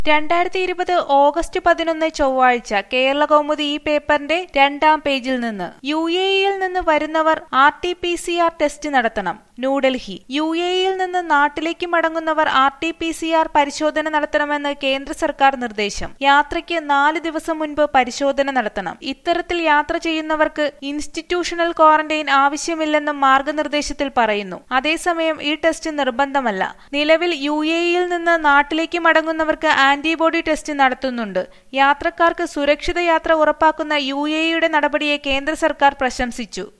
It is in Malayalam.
രണ്ടായിരത്തി ഇരുപത് ഓഗസ്റ്റ് പതിനൊന്ന് ചൊവ്വാഴ്ച കേരള കൗമുദി ഈ പേപ്പറിന്റെ രണ്ടാം പേജിൽ നിന്ന് യു എ ഇയിൽ നിന്ന് വരുന്നവർ R T P C R test നടത്തണം ന്യൂഡൽഹി യു എ ഇയിൽ നിന്ന് നാട്ടിലേക്ക് മടങ്ങുന്നവർ R T P C R പരിശോധന നടത്തണമെന്ന് കേന്ദ്ര സർക്കാർ നിർദ്ദേശം യാത്രയ്ക്ക് നാല് ദിവസം മുൻപ് പരിശോധന നടത്തണം ഇത്തരത്തിൽ യാത്ര ചെയ്യുന്നവർക്ക് ഇൻസ്റ്റിറ്റ്യൂഷണൽ ക്വാറന്റൈൻ ആവശ്യമില്ലെന്നും മാർഗനിർദ്ദേശത്തിൽ പറയുന്നു അതേസമയം ഈ ടെസ്റ്റ് നിർബന്ധമല്ല നിലവിൽ യു എ ഇയിൽ നിന്ന് നാട്ടിലേക്ക് മടങ്ങുന്നവർക്ക് ആന്റിബോഡി ടെസ്റ്റ് നടത്തുന്നുണ്ട് യാത്രക്കാർക്ക് സുരക്ഷിത യാത്ര ഉറപ്പാക്കുന്ന യു എ ഇയുടെ നടപടിയെ കേന്ദ്ര സർക്കാർ പ്രശംസിച്ചു